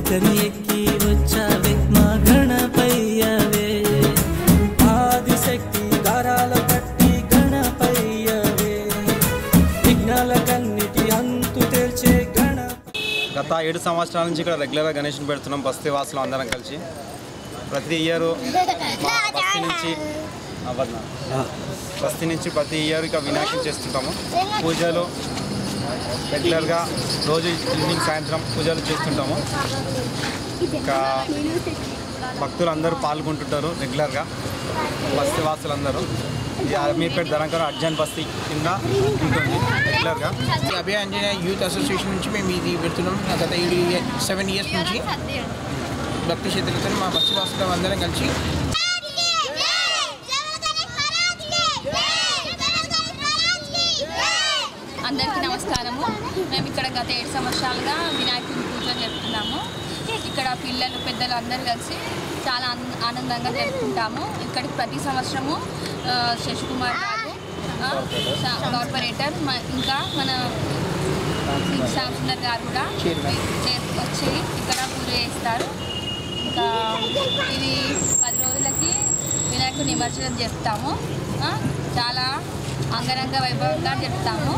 ఎలుకని ఎక్కి వచ్చావే మా గణపయ్యవే ఆదిశక్తి గారాల పట్టి గణపయ్యవే విఘ్నాలకన్నిటి అంతు తెల్చే గణ గత ఏడు సంవత్సరాల నుంచి ఇక్కడ రెగ్యులర్గా గణేష్ని పెడుతున్నాం బస్తీ వాసులు అందరం కలిసి ప్రతి ఇయర్ మా బస్తీ నుంచి ఆ, వదనా. బస్తీ నుంచి ప్రతి ఇయర్ ఇక వినాయకుని చేస్తుంటాము పూజలు రెగ్యులర్గా రోజు ఈవినింగ్ సాయంత్రం పూజలు చేస్తుంటాము ఇంకా భక్తులు అందరూ పాల్గొంటుంటారు రెగ్యులర్గా బస్తీ వాసులందరూ ఇది అమీర్పేట ధరంకరం అర్జన్ బస్తీ కింద ఉంటుంది రెగ్యులర్గా ఈ అభయ ఆంజనేయ యూత్ అసోసియేషన్ నుంచి మేము ఇది పెడుతున్నాం గత ఏడు సెవెన్ ఇయర్స్ నుంచి భక్తి శ్రద్ధలతో మా బస్సు వాసులు అందరం కలిసి అందరికీ నమస్కారము మేము ఇక్కడ గత ఏడు సంవత్సరాలుగా వినాయకుని పూజ జరుపుతున్నాము ఇక్కడ పిల్లలు పెద్దలు అందరూ కలిసి చాలా ఆనంద- ఆనందంగా జరుపుకుంటాము ఇక్కడికి ప్రతి సంవత్సరము ఆ, శశికుమార్ గారు ఆ, సా- కార్పొరేటర్ మ- ఇంకా మన శాంసుందర్ గారు కూడా చైర్మన్. చే- వచ్చి ఇక్కడ పూజ చేస్తారు ఇంకా ఇది పది రోజులకి వినాయకుడు నిమజ్జనం చేస్తాము ఆ, చాలా అంగరంగ వైభవంగా జరుపుతాము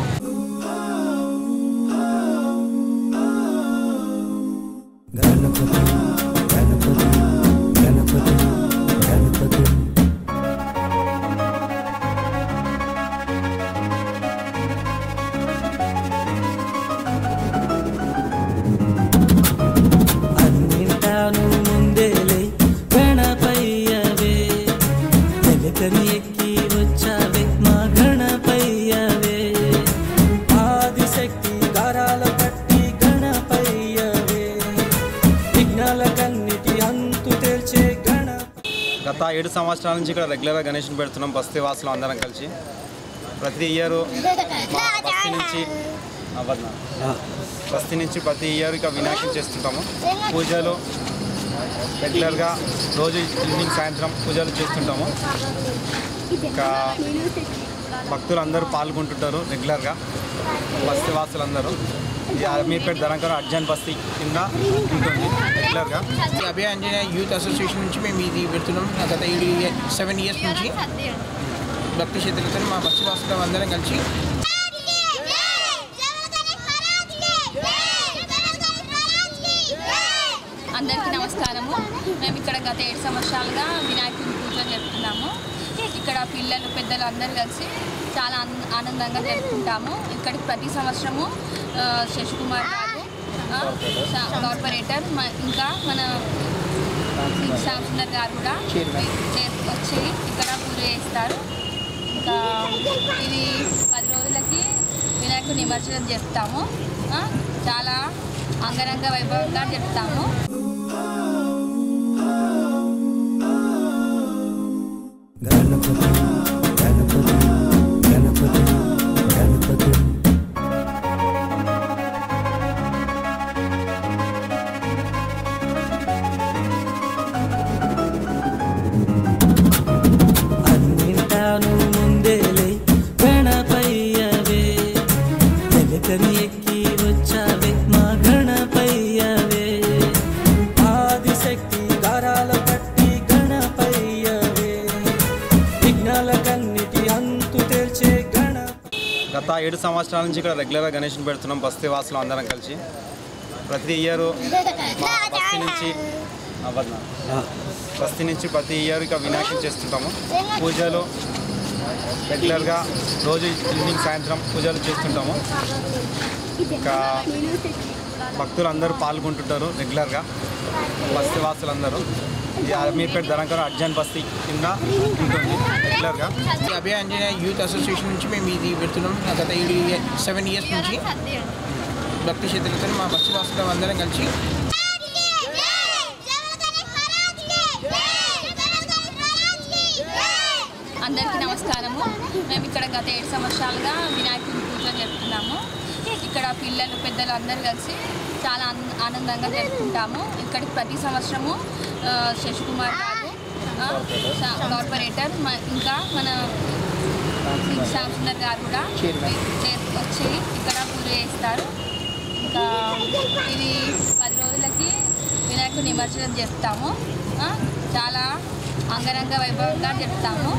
గణపతి గణపతి గణపతి గణపతి అన్నింటాను ముందేలే గణపయ్యవే ఎలుకని ఎక్కి వచ్చావే మా గణపయ్యవే ఆదిశక్తి గారాల పట్టి గణపయ్యవే విఘ్నాలకన్నిటి అంతు తెల్చే గణ గత ఏడు సంవత్సరాల నుంచి ఇక్కడ రెగ్యులర్గా గణేష్ని పెడుతున్నాం బస్తీ వాసులు అందరం కలిసి ప్రతి ఇయర్ మా బస్తీ నుంచి ఆ, వదనా. బస్తీ నుంచి ప్రతి ఇయర్ ఇక వినాయకుని చేస్తుంటాము పూజలు రెగ్యులర్గా రోజు ఈవినింగ్ సాయంత్రం పూజలు చేస్తుంటాము ఇంకా భక్తులు అందరూ పాల్గొంటుంటారు రెగ్యులర్గా బస్తీ వాసులందరూ ఇది అమీర్పేట ధరంకరం అర్జన్ బస్తీ కింద ఉంటుంది రెగ్యులర్గా ఈ అభయ ఆంజనేయ యూత్ అసోసియేషన్ నుంచి మేము ఇది పెడుతున్నాం గత ఏడు సెవెన్ ఇయర్స్ నుంచి భక్తి శ్రద్ధలతో మా బస్సు వాసులు అందరం కలిసి అందరికీ నమస్కారము మేము ఇక్కడ గత ఏడు సంవత్సరాలుగా వినాయకుని పూజ జరుపుతున్నాము ఇక్కడ పిల్లలు పెద్దలు అందరూ కలిసి చాలా ఆనంద- ఆనందంగా జరుపుకుంటాము ఇక్కడికి ప్రతి సంవత్సరము ఆ, శశికుమార్ గారు ఆ, సా- కార్పొరేటర్ మ- ఇంకా మన శాంసుందర్ గారు కూడా చైర్మన్. చే- వచ్చి ఇక్కడ పూజ చేస్తారు ఇంకా ఇది పది రోజులకి వినాయకుడు నిమజ్జనం చేస్తాము ఆ, చాలా అంగరంగ వైభవంగా జరుపుతాము గణపతి గణపతి గణపతి గణపతి అన్నింటాను ముందేలే గణపయ్యవే ఎలుకని ఎక్కి వచ్చావే మా గణపయ్యవే ఆదిశక్తి గారాల పట్టి గణపయ్యవే విఘ్నాలకన్నిటి అంతు తెల్చే గణ గత ఏడు సంవత్సరాల నుంచి ఇక్కడ రెగ్యులర్గా గణేష్ని పెడుతున్నాం బస్తీ వాసులు అందరం కలిసి ప్రతి ఇయర్ మా బస్తీ నుంచి ఆ, వదనా. బస్తీ నుంచి ప్రతి ఇయర్ ఇక వినాయకుని చేస్తుంటాము పూజలు రెగ్యులర్గా రోజు ఈవినింగ్ సాయంత్రం పూజలు చేస్తుంటాము ఇంకా భక్తులు అందరూ పాల్గొంటుంటారు రెగ్యులర్గా బస్తీ వాసులందరూ ఇది అమీర్పేట ధరంకరం అర్జన్ బస్తీ కింద ఉంటుంది రెగ్యులర్గా ఈ అభయ ఆంజనేయ యూత్ అసోసియేషన్ నుంచి మేము ఇది పెడుతున్నాం గత ఏడు సెవెన్ ఇయర్స్ నుంచి భక్తి శ్రద్ధలతో మా బస్సు వాసులు అందరం కలిసి అందరికీ నమస్కారము మేము ఇక్కడ గత ఏడు సంవత్సరాలుగా వినాయకుని పూజ జరుపుతున్నాము ఇక్కడ పిల్లలు పెద్దలు అందరూ కలిసి చాలా ఆనంద- ఆనందంగా జరుపుకుంటాము ఇక్కడికి ప్రతి సంవత్సరము ఆ, శశికుమార్ గారు ఆ, సా- కార్పొరేటర్ మ- ఇంకా మన శాంసుందర్ గారు కూడా చైర్మన్. చే- వచ్చి ఇక్కడ పూజ చేస్తారు ఇంకా ఇది పది రోజులకి వినాయకుడి నిమజ్జనం జరుపుతాము ఆ, చాలా అంగరంగ వైభవంగా జరుపుతాము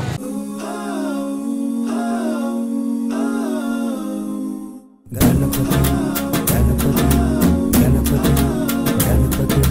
గణపతి గణపతి గణపతి గణపతి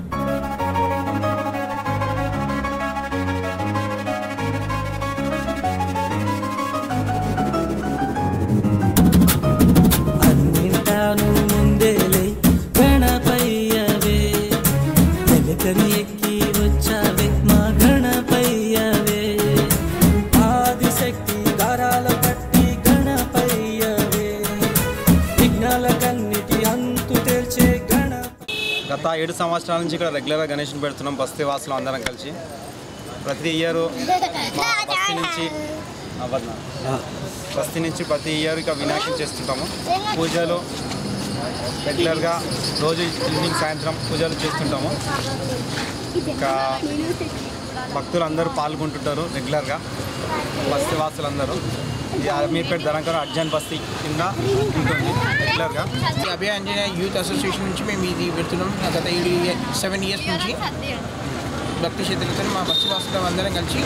అన్నింటాను ముందేలే గణపయ్యవే వెలుకని ఎక్కి వచ్చావే మా గణపయ్యవే ఆదిశక్తి గారాల పట్టి గణపయ్యవే విఘ్నాల కన్నిటి అంతు తెల్చే గణ గత ఏడు సంవత్సరాల నుంచి ఇక్కడ రెగ్యులర్గా గణేష్ని పెడుతున్నాం బస్తీ వాసులు అందరం కలిసి ప్రతి ఇయర్ మా బస్తీ నుంచి అవ్వద్నా బస్తీ నుంచి ప్రతి ఇయర్ ఇక వినాయకుని చేస్తుంటాము పూజలు రెగ్యులర్గా రోజు ఈవినింగ్ సాయంత్రం పూజలు చేస్తుంటాము ఇంకా భక్తులు అందరూ పాల్గొంటుంటారు రెగ్యులర్గా బస్తీ వాసులందరూ ఇది అమీర్పేట ధరంకరం అర్జన్ బస్తీ కింద ఉంటుంది రెగ్యులర్గా ఈ అభయ ఆంజనేయ యూత్ అసోసియేషన్ నుంచి మేము ఇది పెడుతున్నాం గత ఏడు సెవెన్ ఇయర్స్ నుంచి భక్తి శ్రద్ధలతో మా బస్సు వాసులు అందరం కలిసి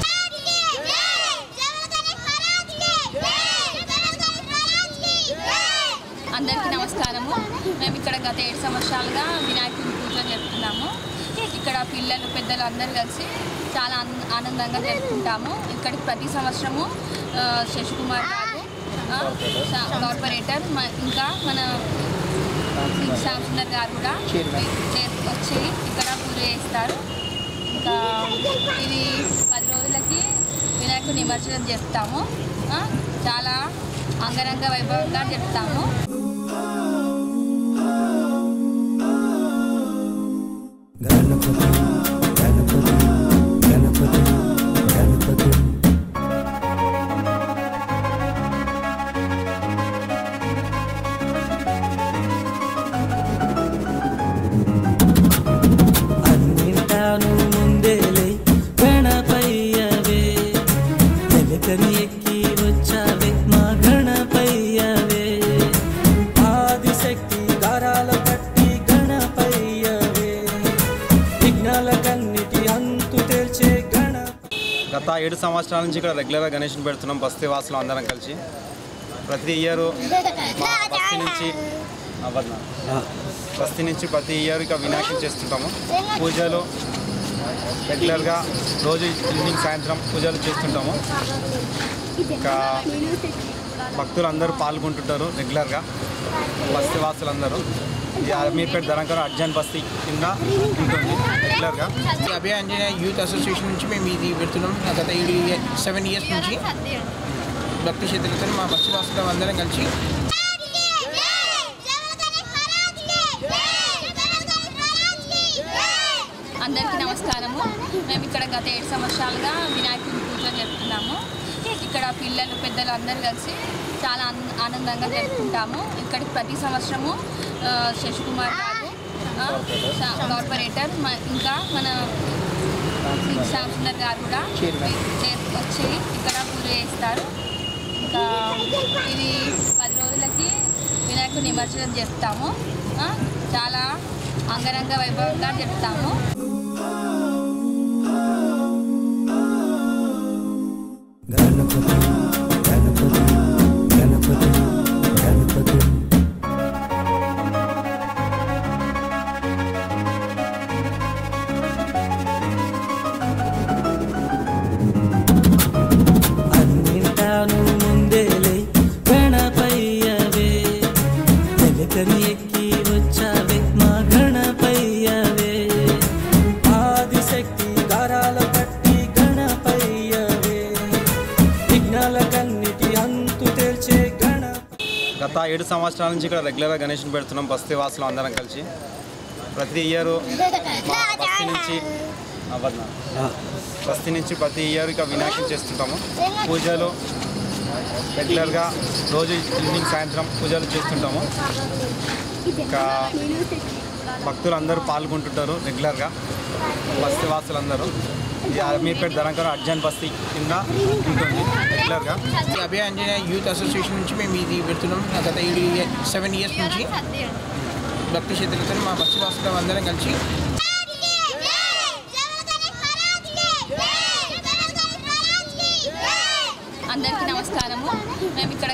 అందరికీ నమస్కారము మేము ఇక్కడ గత ఏడు సంవత్సరాలుగా వినాయకుడి పూజ జరుపుతున్నాము ఇక్కడ పిల్లలు పెద్దలు అందరూ కలిసి చాలా ఆన్- ఆనందంగా జరుపుకుంటాము ఇక్కడికి ప్రతి సంవత్సరము ఆ, శశికుమార్ గారు ఆ, శా- కార్పొరేటర్ మ- ఇంకా మన శాంసుందర్ గారు కూడా చే- వచ్చి ఇక్కడ పూజ చేస్తారు ఇంకా ఇది పది రోజులకి వినాయకుడి నిమజ్జనం జరుపుతాము ఆ, చాలా అంగరంగ వైభవంగా జరుపుతాము గణపతి గణపతి గణపతి గణపతి అన్నింటాను ముందేలే గణపయ్యవే వెలుకని ఎక్కి వచ్చావే మా గణపయ్యవే ఆదిశక్తి గారాల పట్టి గణపయ్యవే విఘ్నాల కన్నిటి అంతు తెల్చే గణ గత ఏడు సంవత్సరాల నుంచి ఇక్కడ రెగ్యులర్గా గణేష్ని పెడుతున్నాం బస్తీ వాసులు అందరం కలిసి ప్రతి ఇయర్ మా బస్తీ నుంచి అవ్వద్నా బస్తీ నుంచి ప్రతి ఇయర్ ఇక వినాయకుని చేస్తుంటాము పూజలు రెగ్యులర్గా రోజు ఈవినింగ్ సాయంత్రం పూజలు చేస్తుంటాము ఇంకా భక్తులు అందరూ పాల్గొంటుంటారు రెగ్యులర్గా బస్తీ వాసులందరూ ఇది అమీర్పేట ధరంకరం అర్జన్ బస్తీ కింద ఉంటుంది రెగ్యులర్గా ఈ అభయ ఆంజనేయ యూత్ అసోసియేషన్ నుంచి మేము ఇది పెడుతున్నాం గత ఏడు సెవెన్ ఇయర్స్ నుంచి భక్తి శ్రద్ధలతో మా బస్సు వాసులు అందరం కలిసి అందరికీ నమస్కారము మేము ఇక్కడ గత ఏడు సంవత్సరాలుగా వినాయకుడి పూజ జరుపుతున్నాము ఇక్కడ పిల్లలు పెద్దలు అందరూ కలిసి చాలా ఆన్- ఆనందంగా జరుపుకుంటాము ఇక్కడికి ప్రతి సంవత్సరము ఆ, శశికుమార్ గారు ఆ, శా- కార్పొరేటర్ మ- ఇంకా మన శాంసుందర్ గారు కూడా చే- వచ్చి ఇక్కడ పూజ చేస్తారు ఇంకా ఇది పది రోజులకి వినాయకుడి నిమజ్జనం జరుపుతాము ఆ, చాలా అంగరంగ వైభవంగా జరుపుతాము గణపతి గణపతి గణపతి గణపతి అన్నింటాను ముందేలే గణపయ్యవే వెలుకని ఎక్కి వచ్చావే మా గణపయ్యవే ఆదిశక్తి గారాల పట్టి గణపయ్యవే విఘ్నాల కన్నిటి అంతు తెల్చే గణ గత ఏడు సంవత్సరాల నుంచి ఇక్కడ రెగ్యులర్గా గణేష్ని పెడుతున్నాం బస్తీ వాసులు అందరం కలిసి ప్రతి ఇయర్ మా బస్తీ నుంచి అవ్వద్నా బస్తీ నుంచి ప్రతి ఇయర్ ఇక వినాయకుని చేస్తుంటాము పూజలు రెగ్యులర్గా రోజు ఈవినింగ్ సాయంత్రం పూజలు చేస్తుంటాము ఇంకా భక్తులు అందరూ పాల్గొంటుంటారు రెగ్యులర్గా బస్తీ వాసులందరూ ఇది అమీర్పేట ధరంకరం అర్జన్ బస్తీ కింద ఉంటుంది రెగ్యులర్గా ఈ అభయ ఆంజనేయ యూత్ అసోసియేషన్ నుంచి మేము ఇది పెడుతున్నాం గత ఏడు సెవెన్ ఇయర్స్ నుంచి భక్తి శ్రద్ధలతో మా బస్సు వాసులు అందరం కలిసి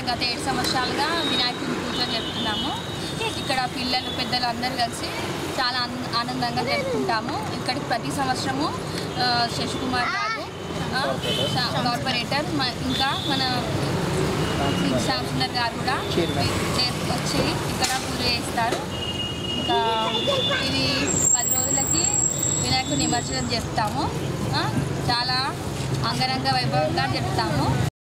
గత ఏడు సంవత్సరాలుగా వినాయకుని పూజ జరుపుతున్నాము ఇక్కడ పిల్లలు పెద్దలు అందరూ కలిసి చాలా ఆన్- ఆనందంగా జరుపుకుంటాము ఇక్కడికి ప్రతి సంవత్సరము ఆ, శశికుమార్ గారు ఆ, సా- కార్పొరేటర్ మ- ఇంకా మన శ్యామ్ గారు కూడా Chairman. చే- వచ్చి ఇక్కడ పూజ చేస్తారు ఇంకా ఇది పది రోజులకి వినాయకుడి నిమజ్జనం చేస్తాము ఆ, చాలా అంగరంగ వైభవంగా జరుపుతాము